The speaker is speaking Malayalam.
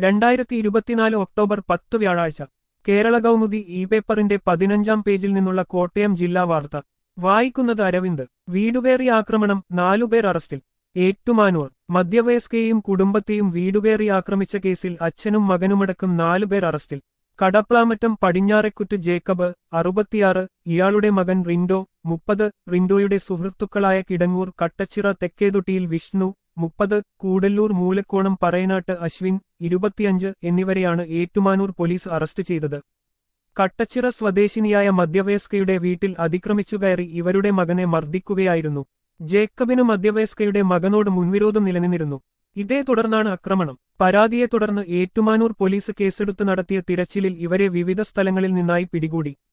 രണ്ടായിരത്തി ഇരുപത്തിനാല് ഒക്ടോബർ പത്ത് വ്യാഴാഴ്ച കേരള കൗമുദി ഇ പേപ്പറിന്റെ പതിനഞ്ചാം പേജിൽ നിന്നുള്ള കോട്ടയം ജില്ലാ വാർത്ത വായിക്കുന്നത് അരവിന്ദ് വീടുകയറി ആക്രമണം നാലുപേർ അറസ്റ്റിൽ ഏറ്റുമാനൂർ മധ്യവയസ്കയെയും കുടുംബത്തെയും വീടുകയറി ആക്രമിച്ച കേസിൽ അച്ഛനും മകനുമടക്കം നാലുപേർ അറസ്റ്റിൽ കടപ്ലാമറ്റം പടിഞ്ഞാറെക്കുറ്റ് ജേക്കബ് അറുപത്തിയാറ് ഇയാളുടെ മകൻ റിൻഡോ മുപ്പത് റിൻഡോയുടെ സുഹൃത്തുക്കളായ കിടങ്ങൂർ കട്ടച്ചിറ തെക്കേതൊട്ടിയിൽ വിഷ്ണു മുപ്പത് കൂടല്ലൂർ മൂലക്കോണം പറയനാട്ട് അശ്വിൻ ഇരുപത്തിയഞ്ച് എന്നിവരെയാണ് ഏറ്റുമാനൂർ പോലീസ് അറസ്റ്റ് ചെയ്തത് കട്ടച്ചിറ സ്വദേശിനിയായ മധ്യവയസ്കയുടെ വീട്ടിൽ അതിക്രമിച്ചു കയറി ഇവരുടെ മകനെ മർദ്ദിക്കുകയായിരുന്നു ജേക്കബിന് മധ്യവയസ്കയുടെ മകനോട് മുൻവിരോധം നിലനിന്നിരുന്നു ഇതേ തുടർന്നാണ് ആക്രമണം പരാതിയെ തുടർന്ന് ഏറ്റുമാനൂർ പോലീസ് കേസെടുത്ത് നടത്തിയ തിരച്ചിലിൽ ഇവരെ വിവിധ സ്ഥലങ്ങളിൽ നിന്നായി പിടികൂടി